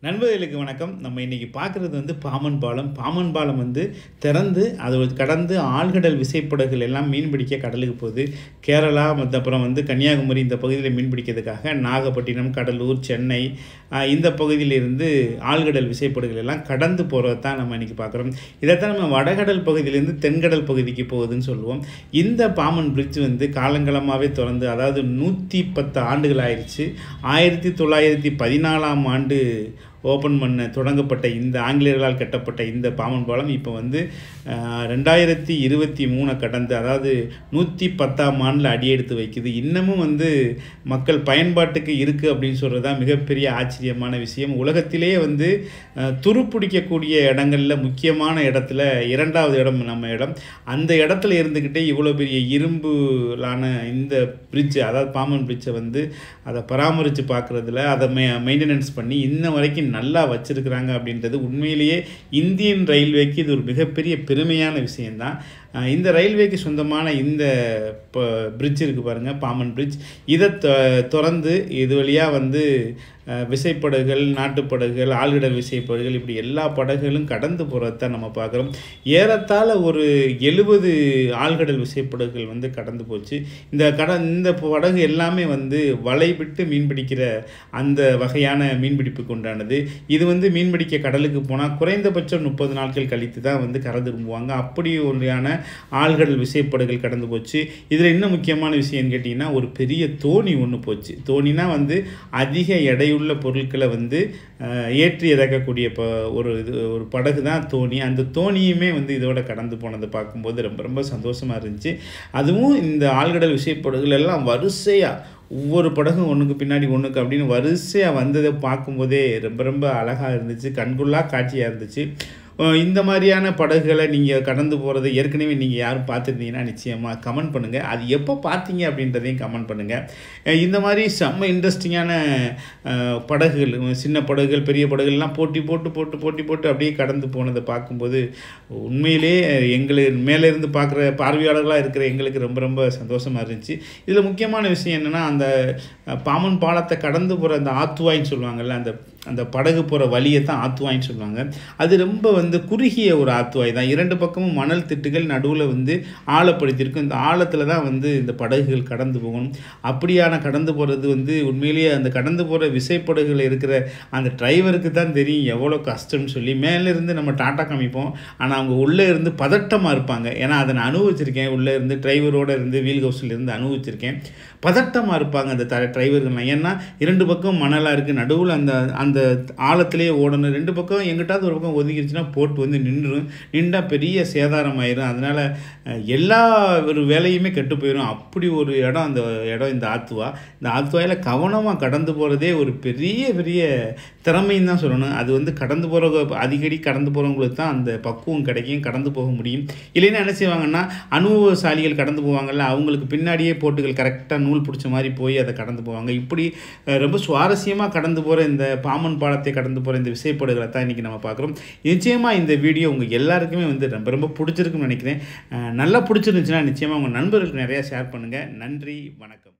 நண்பர்களுக்கு வணக்கம் நம்ம இன்றைக்கி பார்க்குறது வந்து பாமன் பாலம் பாமன் பாலம் வந்து திறந்து அதை கடந்து ஆழ்கடல் விசைப்படகுகள் எல்லாம் மீன் பிடிக்க கடலுக்கு போகுது கேரளா மற்ற அப்புறம் வந்து கன்னியாகுமரி இந்த பகுதியில் மீன் பிடிக்கிறதுக்காக நாகப்பட்டினம் கடலூர் சென்னை ஆஹ், இந்த பகுதியிலிருந்து ஆழ்கடல் விசைப்படகுகள் எல்லாம் கடந்து போகிறத தான் நம்ம இன்றைக்கி பார்க்குறோம் இதைத்தான் நம்ம வடகடல் பகுதியிலேருந்து தென்கடல் பகுதிக்கு போகுதுன்னு சொல்லுவோம் இந்த பாமன் பிரிட்ஜ் வந்து காலங்காலமாகவே திறந்து அதாவது நூற்றி பத்து ஆண்டுகள் ஆயிடுச்சு ஆயிரத்தி தொள்ளாயிரத்தி பதினாலாம் ஆண்டு ஓப்பன் பண்ண தொடங்கப்பட்ட இந்த ஆங்கிலேயர்களால் கட்டப்பட்ட இந்த பாமன் பாலம் இப்போ வந்து ஆஹ், ரெண்டாயிரத்தி இருபத்தி மூணை கடந்து அதாவது நூற்றி பத்தாம் ஆண்டில் அடியெடுத்து வைக்குது இன்னமும் வந்து மக்கள் பயன்பாட்டுக்கு இருக்குது அப்படின்னு சொல்கிறது தான் மிகப்பெரிய ஆச்சரியமான விஷயம் உலகத்திலேயே வந்து ஆஹ், துருப்பிடிக்கக்கூடிய இடங்களில் முக்கியமான இடத்துல இரண்டாவது இடம் நம்ம இடம் அந்த இடத்துல இருந்துக்கிட்டே இவ்வளோ பெரிய இரும்புலான இந்த பிரிட்ஜ் அதாவது பாமன் பிரிட்ஜை வந்து அதை பராமரித்து பார்க்குறதுல அதை மெ மெயின்டெனன்ஸ் பண்ணி இன்ன வரைக்கும் நல்லா வச்சுருக்குறாங்க அப்படின்றது உண்மையிலேயே இந்தியன் ரயில்வேக்கு இது ஒரு மிகப்பெரிய பெருமையான விஷயந்தான் அஹ் இந்த ரயில்வேக்கு சொந்தமான இந்த இப்போ பிரிட்ஜ் இருக்குது பாருங்கள் பாமன் பிரிட்ஜ் இதை தொ- திறந்து இது வழியாக வந்து அஹ், விசைப்படகுகள் நாட்டுப்படகுகள் ஆழ்கடல் விசைப்படகுகள் இப்படி எல்லா படகுகளும் கடந்து போகிறத தான் நம்ம பார்க்குறோம் ஏறத்தாழ ஒரு எழுபது ஆழ்கடல் விசைப்படகுகள் வந்து கடந்து போச்சு இந்த கட இந்த படகு எல்லாமே வந்து வலை விட்டு மீன் பிடிக்கிற அந்த வகையான மீன்பிடிப்புக்கு உண்டானது இது வந்து மீன் பிடிக்க கடலுக்கு போனால் குறைந்தபட்சம் முப்பது நாட்கள் கழித்து தான் வந்து கரை திரும்புவாங்க அப்படி ஒன்றையான ஆழ்கடல் விசைப்படகுகள் கடந்து போச்சு இதில் இன்னும் முக்கியமான விஷயம்னு கேட்டிங்கன்னா ஒரு பெரிய தோணி ஒன்று போச்சு தோணினா வந்து அதிக எடையுள்ள பொருட்களை வந்து அஹ், ஏற்றி இறக்கக்கூடிய இப்போ ஒரு இது ஒரு படகு தான் தோணி அந்த தோணியுமே வந்து இதோட கடந்து போனதை பார்க்கும்போது ரொம்ப ரொம்ப சந்தோஷமாக இருந்துச்சு அதுவும் இந்த ஆழ்கடல் விசைப்படகுகள் எல்லாம் வரிசையாக ஒவ்வொரு படகும் ஒன்றுக்கு பின்னாடி ஒன்றுக்கு அப்படின்னு வரிசையாக வந்ததை பார்க்கும்போதே ரொம்ப ரொம்ப அழகாக இருந்துச்சு கண்கொள்ளா காட்சியாக இருந்துச்சு அஹ் இந்த மாதிரியான படகுகளை நீங்கள் கடந்து போகிறத ஏற்கனவே நீங்கள் யாரும் பார்த்துருந்தீங்கன்னா நிச்சயமாக கமெண்ட் பண்ணுங்கள் அது எப்போ பார்த்தீங்க அப்படின்றதையும் கமெண்ட் பண்ணுங்கள் அஹ் இந்த மாதிரி செம்ம இன்ட்ரெஸ்டிங்கான அஹ், படகுகள் உம், சின்ன படகுகள் பெரிய படகுகள்லாம் போட்டி போட்டு போட்டு போட்டி போட்டு அப்படியே கடந்து போனதை பார்க்கும்போது உண்மையிலே எங்களுக்கு மேலே இருந்து பார்க்குற பார்வையாளர்களாக இருக்கிற எங்களுக்கு ரொம்ப ரொம்ப சந்தோஷமாக இருந்துச்சு இதில் முக்கியமான விஷயம் என்னென்னா அந்த அஹ், பாமன் பாலத்தை கடந்து போகிற அந்த ஆத்துவாயின்னு சொல்லுவாங்கல்ல அந்த அந்த படகு போகிற வழியை தான் ஆத்துவாயின்னு சொல்லுவாங்க அது ரொம்ப வந்து குறுகிய ஒரு ஆத்துவாய் தான் இரண்டு பக்கமும் மணல் திட்டுகள் நடுவில் வந்து ஆழப்படுத்தியிருக்கும் இந்த ஆழத்தில் தான் வந்து இந்த படகுகள் கடந்து போகணும் அப்படியான கடந்து போகிறது வந்து உண்மையிலேயே அந்த கடந்து போகிற விசைப்படகுகள் இருக்கிற அந்த டிரைவருக்கு தான் தெரியும் எவ்வளோ கஷ்டம்னு சொல்லி மேலே இருந்து நம்ம டாட்டா காமிப்போம் ஆனால் அவங்க உள்ளே இருந்து பதட்டமாக இருப்பாங்க ஏன்னா அதை நான் அனுபவிச்சிருக்கேன் உள்ளே இருந்து டிரைவரோட இருந்து வீல் ஹவுஸில் இருந்து அனுபவிச்சிருக்கேன் பதட்டமாக இருப்பாங்க அந்த த டிரைவர்கள்லாம் ஏன்னா இரண்டு பக்கம் மணலாக இருக்குது நடுவில் அந்த அந்த ஆழத்திலேயே ஓடணும் ரெண்டு பக்கம் எங்கிட்டாவது ஒரு பக்கம் ஒதுக்கிடுச்சுன்னா போட்டு வந்து நின்றுடும் நின்றா பெரிய சேதாரம் ஆயிரும் அதனால் அஹ், எல்லா ஒரு வேலையுமே கெட்டு போயிடும் அப்படி ஒரு இடம் அந்த இடம் இந்த ஆத்துவா இந்த ஆத்துவாயில் கவனமாக கடந்து போகிறதே ஒரு பெரிய பெரிய திறமைன்னு தான் சொல்லணும் அது வந்து கடந்து போகிற அடிக்கடி கடந்து போகிறவங்களுக்கு தான் அந்த பக்குவம் கிடைக்கும் கடந்து போக முடியும் இல்லைன்னா என்ன செய்வாங்கன்னா அனுபவசாலிகள் கடந்து போவாங்கல்ல அவங்களுக்கு பின்னாடியே போட்டுகள் கரெக்டாக நூல் பிடிச்ச மாதிரி போய் அதை கடந்து போவாங்க இப்படி அஹ், ரொம்ப சுவாரஸ்யமாக கடந்து போகிற இந்த பாமன் பாலத்தை கடந்து போகிற இந்த விசைப்படுகளை தான் இன்றைக்கி நம்ம பார்க்குறோம் நிச்சயமாக இந்த வீடியோ உங்கள் எல்லாருக்குமே வந்து ரொம்ப ரொம்ப பிடிச்சிருக்குன்னு நினைக்கிறேன் அஹ், நல்லா பிடிச்சிருந்துச்சுன்னா நிச்சயமாக உங்கள் நண்பர்களுக்கு நிறையா ஷேர் பண்ணுங்கள் நன்றி வணக்கம்